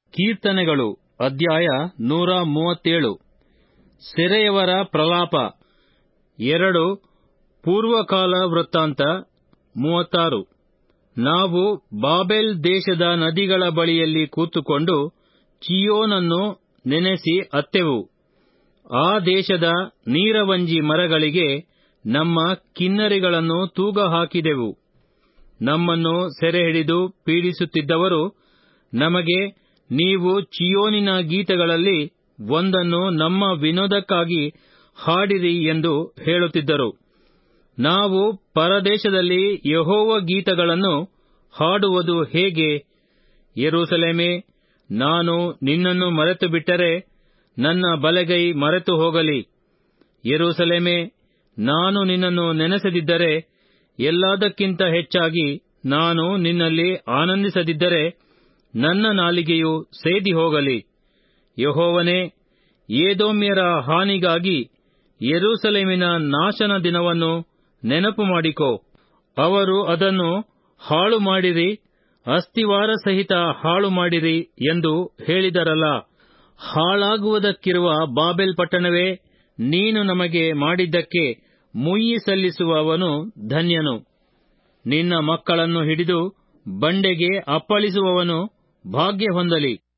ಕೀರ್ತನೆಗಳು ಅಧ್ಯಾಯ ನೂರ ಮೂವತ್ತೇಳು ಸೆರೆಯವರ ಪ್ರಲಾಪ ಎರಡು ಪೂರ್ವಕಾಲ ವೃತ್ತಾಂತ ಮೂವತ್ತಾರು ನಾವು ಬಾಬೆಲ್ ದೇಶದ ನದಿಗಳ ಬಳಿಯಲ್ಲಿ ಕೂತುಕೊಂಡು ಚಿಯೋನನ್ನು ನೆನೆಸಿ ಅತ್ತೆವು ಆ ದೇಶದ ನೀರವಂಜಿ ಮರಗಳಿಗೆ ನಮ್ಮ ಕಿನ್ನರಿಗಳನ್ನು ತೂಗ ಹಾಕಿದೆವು ನಮ್ಮನ್ನು ಸೆರೆಹಿಡಿದು ಪೀಡಿಸುತ್ತಿದ್ದವರು ನಮಗೆ ನೀವು ಚಿಯೋನಿನ ಗೀತೆಗಳಲ್ಲಿ ಒಂದನ್ನು ನಮ್ಮ ವಿನೋದಕ್ಕಾಗಿ ಹಾಡಿರಿ ಎಂದು ಹೇಳುತ್ತಿದ್ದರು ನಾವು ಪರದೇಶದಲ್ಲಿ ಯೆಹೋವ ಗೀತಗಳನ್ನು ಹಾಡುವುದು ಹೇಗೆ ಯೆರೂಸಲೇಮೇ ನಾನು ನಿನ್ನನ್ನು ಮರೆತು ಬಿಟ್ಟರೆ ನನ್ನ ಬಲಗೈ ಮರೆತು ಹೋಗಲಿ ಯೆರೂಸಲೇಮೇ ನಾನು ನಿನ್ನನ್ನು ನೆನೆಸದಿದ್ದರೆ ಎಲ್ಲದಕ್ಕಿಂತ ಹೆಚ್ಚಾಗಿ ನಾನು ನಿನ್ನಲ್ಲಿ ಆನಂದಿಸದಿದ್ದರೆ ನನ್ನ ನಾಲಿಗೆಯು ಸೇದಿ ಹೋಗಲಿ ಯೆಹೋವನೇ ಏದೋಮ್ಯರ ಹಾನಿಗಾಗಿ ಯೆರೂಸಲೇಮಿನ ನಾಶನ ದಿನವನ್ನು ನೆನಪು ಮಾಡಿಕೋ ಅವರು ಅದನ್ನು ಹಾಳು ಮಾಡಿರಿ ಅಸ್ತಿವಾರ ಸಹಿತ ಹಾಳು ಮಾಡಿರಿ ಎಂದು ಹೇಳಿದರಲ್ಲ ಹಾಳಾಗುವುದಕ್ಕಿರುವ ಬಾಬೆಲ್ ಪಟ್ಟಣವೇ ನೀನು ನಮಗೆ ಮಾಡಿದ್ದಕ್ಕೆ ಮುಯ್ಯಿ ಸಲ್ಲಿಸುವವನು ಧನ್ಯನು ನಿನ್ನ ಮಕ್ಕಳನ್ನು ಹಿಡಿದು ಬಂಡೆಗೆ ಅಪ್ಪಳಿಸುವವನು ಭಾಗ್ಯ ಹೊಂದಲಿ